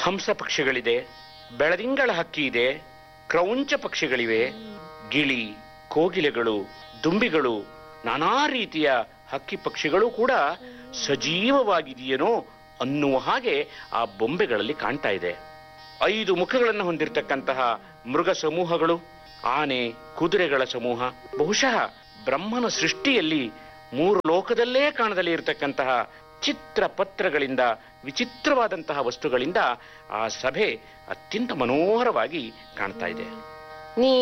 ಹಂಸ ಪಕ್ಷಿಗಳಿದೆ ಬೆಳದಿಂಗಳ ಹಕ್ಕಿ ಇದೆ ಕ್ರೌಂಚ ಪಕ್ಷಿಗಳಿವೆ ಗಿಳಿ ಕೋಗಿಲೆಗಳು ದುಂಬಿಗಳು ನಾನಾ ರೀತಿಯ ಹಕ್ಕಿ ಪಕ್ಷಿಗಳು ಕೂಡ ಸಜೀವವಾಗಿದೆಯೇನೋ ಅನ್ನುವ ಹಾಗೆ ಆ ಬೊಂಬೆಗಳಲ್ಲಿ ಕಾಣ್ತಾ ಇದೆ ಐದು ಮುಖಗಳನ್ನು ಹೊಂದಿರತಕ್ಕಂತಹ ಮೃಗ ಸಮೂಹಗಳು ಆನೆ ಕುದುರೆಗಳ ಸಮೂಹ ಬಹುಶಃ ಬ್ರಹ್ಮನ ಸೃಷ್ಟಿಯಲ್ಲಿ ಮೂರು ಲೋಕದಲ್ಲೇ ಕಾಣದಲ್ಲಿ ಇರತಕ್ಕಂತಹ ಚಿತ್ರ ಪತ್ರಗಳಿಂದ ವಿಚಿತ್ರವಾದಂತಹ ವಸ್ತುಗಳಿಂದ ಆ ಸಭೆ ಅತ್ಯಂತ ಮನೋಹರವಾಗಿ ಕಾಣ್ತಾ ಇದೆ ನೀ